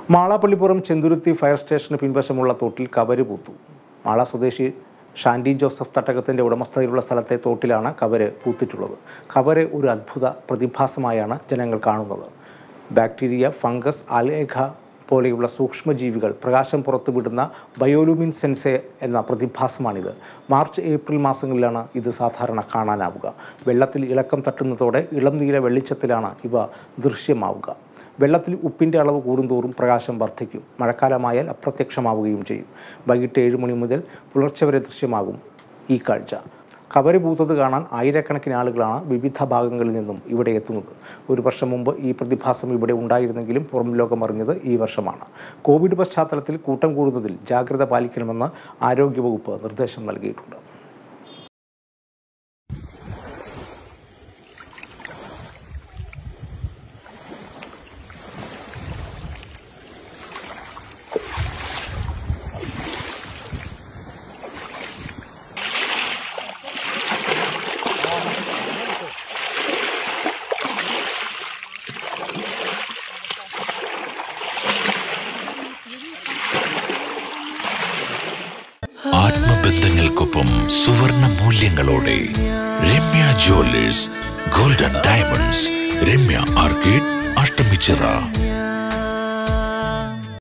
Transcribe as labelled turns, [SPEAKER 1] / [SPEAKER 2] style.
[SPEAKER 1] മാളാപ്പള്ളിപ്പുറം ചെന്തുരുത്തി fire സ്റ്റേഷന് പിൻവശമുള്ള തോട്ടിൽ cover പൂത്തു മാള സ്വദേശി ഷാൻഡി ജോസഫ് തട്ടകത്തിൻ്റെ ഉടമസ്ഥതയിലുള്ള സ്ഥലത്തെ തോട്ടിലാണ് കവര് പൂത്തിട്ടുള്ളത് കവര് ഒരു അത്ഭുത പ്രതിഭാസമായാണ് ജനങ്ങൾ കാണുന്നത് ബാക്ടീരിയ ഫംഗസ് അലേഖ പോലെയുള്ള സൂക്ഷ്മജീവികൾ പ്രകാശം പുറത്തുവിടുന്ന ബയോലുമിൻ സെൻസെ എന്ന പ്രതിഭാസമാണിത് മാർച്ച് ഏപ്രിൽ മാസങ്ങളിലാണ് ഇത് സാധാരണ കാണാനാവുക വെള്ളത്തിൽ ഇളക്കം തട്ടുന്നതോടെ ഇളം നീല വെളിച്ചത്തിലാണ് ഇവ ദൃശ്യമാവുക വെള്ളത്തിൽ ഉപ്പിൻ്റെ അളവ് കൂടുന്തോറും പ്രകാശം വർദ്ധിക്കും മഴക്കാലമായാൽ അപ്രത്യക്ഷമാവുകയും ചെയ്യും വൈകിട്ട് ഏഴ് മണി മുതൽ പുലർച്ചെ വരെ ദൃശ്യമാകും ഈ കാഴ്ച കവര് പൂത്തത് കാണാൻ ആയിരക്കണക്കിന് ആളുകളാണ് വിവിധ ഭാഗങ്ങളിൽ നിന്നും ഇവിടെ എത്തുന്നത് ഒരു വർഷം മുമ്പ് ഈ പ്രതിഭാസം ഇവിടെ ഉണ്ടായിരുന്നെങ്കിലും പുറം ലോകം അറിഞ്ഞത് ഈ വർഷമാണ് കോവിഡ് പശ്ചാത്തലത്തിൽ കൂട്ടം കൂടുന്നതിൽ ജാഗ്രത പാലിക്കണമെന്ന് ആരോഗ്യവകുപ്പ് നിർദ്ദേശം നൽകിയിട്ടുണ്ട്
[SPEAKER 2] ആത്മബന്ധങ്ങൾക്കൊപ്പം സുവർണ മൂല്യങ്ങളോടെ Ramya jewellers golden diamonds Ramya arcade Ashtamichira